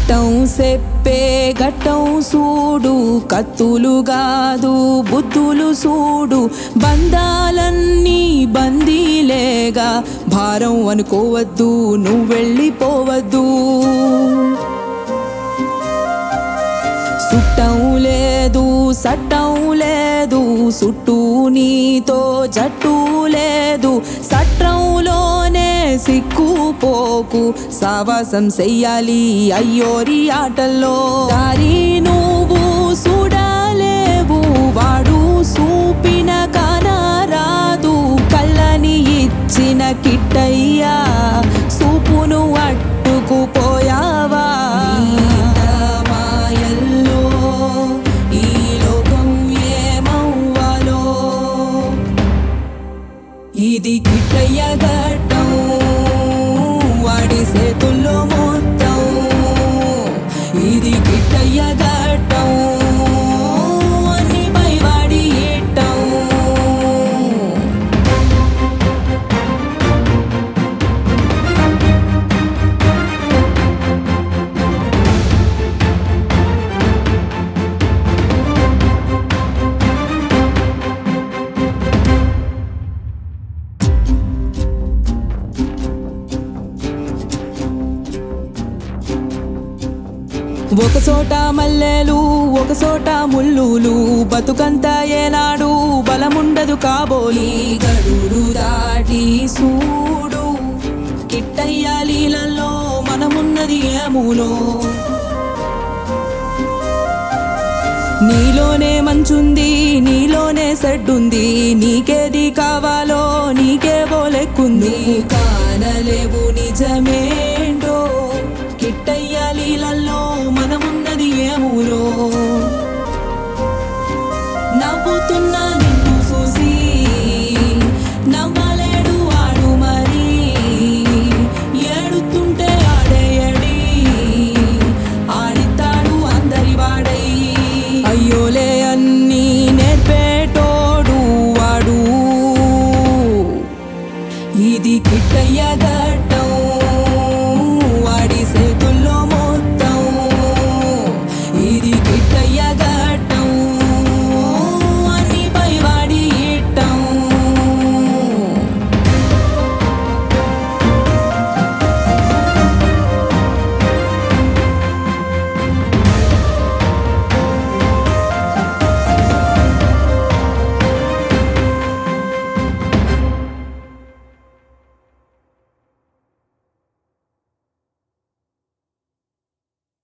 దిట్టం సెప్పే గట్టం సూడు కత్తులు గాదు బుద్ధులు సూడు బంధాలన్నీ బందీలేగా భారం అనుకోవద్దు నువ్వు వెళ్ళిపోవద్దు సుట్టం లేదు సట్టం లేదు సుట్టూ నీతో జట్టు లేదు సట్రంలోనే సిక్కుపోకు సావాసం చెయ్యాలి అయ్యోరి ఆటల్లో దారి నువ్వు చూడలేవు వాడు చూపిన కానరాదు కళ్ళని ఇచ్చిన కిట్టయ్యా సూపును అట్టుకుపోయావా మాయల్లో ఈ లోకం ఏమవ్వాలో ఇది కిట్టయ్య గట్టం వాడి చేతుల్లో మొత్తం ఇది కిట్టయ్య గట్టం అన్ని పైవాడి ఇట్టం ఒక చోట మల్లెలు ఒక చోట ముల్లులు బతుకంతా ఏనాడు బలముండదు కాబోలి గడులు దాటి సూడు కిట్టయ్య లీలల్లో మనమున్నది ఏమూలో నీలోనే మంచుంది నీలోనే సెడ్డుంది నీకేది కావాలో నీకే బోలెక్కుంది కానలేవు నిజమేంటో కిట్టయ్య లీలల్లో మనమున్నది ఏమూలో నవ్వుతున్న నిన్ను చూసి నవ్వలేడు వాడు మరి ఏడుతుంటే ఆడేయడి ఆడితాడు అందరి వాడై అయ్యోలే అన్నీ నేర్పేటోడు వాడు ఇది కిట్టయ్య